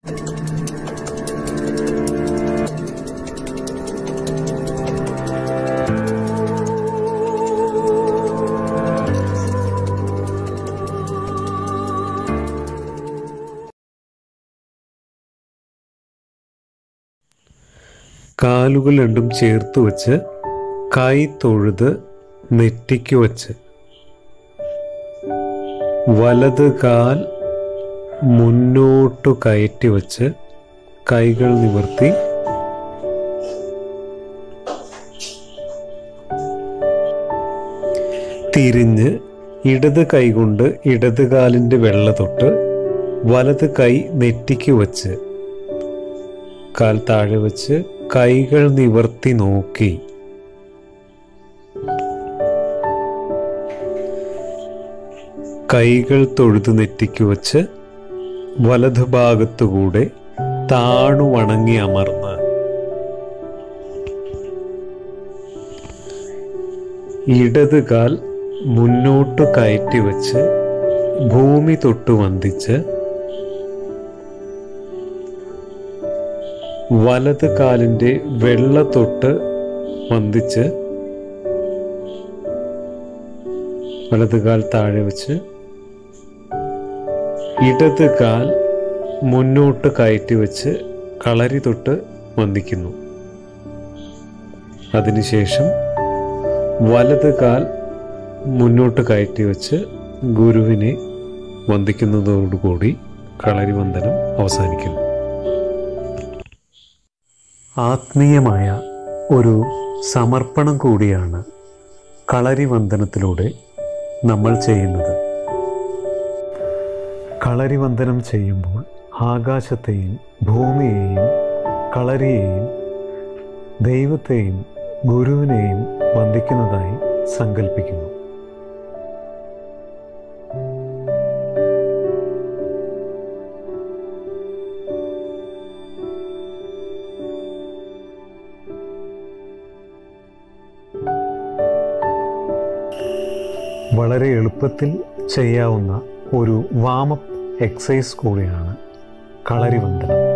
കാലുകൾ രണ്ടും ചേർത്ത് വച്ച് കൈ തൊഴുത് നെറ്റിക്ക് വച്ച് വലത് കാൽ മുന്നോട്ടു കയറ്റി വച്ച് കൈകൾ നിവർത്തി തിരിഞ്ഞ് ഇടത് കൈകൊണ്ട് ഇടത് കാലിൻ്റെ വെള്ള തൊട്ട് വലത് കൈ നെറ്റിക്ക് വച്ച് കാൽ താഴെ വച്ച് കൈകൾ നിവർത്തി നോക്കി കൈകൾ തൊഴുതു നെറ്റിക്ക് വച്ച് വലതുഭാഗത്തുകൂടെ താണു വണങ്ങി അമർന്ന് ഇടത് കാൽ മുന്നോട്ട് കയറ്റി വച്ച് ഭൂമി തൊട്ട് വന്ദിച്ച് വലത് കാലിൻ്റെ വെള്ള തൊട്ട് വന്ദിച്ച് വലത് കാൽ താഴെ വെച്ച് ഇടത് കാൽ മുന്നോട്ട് കയറ്റി വെച്ച് കളരി തൊട്ട് വന്ദിക്കുന്നു അതിനുശേഷം വലത് കാൽ മുന്നോട്ട് കയറ്റി വെച്ച് ഗുരുവിനെ വന്ദിക്കുന്നതോടുകൂടി കളരി വന്ദനം അവസാനിക്കുന്നു ആത്മീയമായ ഒരു സമർപ്പണം കൂടിയാണ് കളരി വന്ദനത്തിലൂടെ നമ്മൾ ചെയ്യുന്നത് കളരി വന്ദനം ചെയ്യുമ്പോൾ ആകാശത്തെയും ഭൂമിയെയും കളരിയെയും ദൈവത്തെയും ഗുരുവിനെയും വന്ദിക്കുന്നതായി സങ്കല്പിക്കുന്നു വളരെ എളുപ്പത്തിൽ ചെയ്യാവുന്ന ഒരു വാമപ്പ് എക്സസൈസ് കൂടിയാണ് കളരി വന്ദനം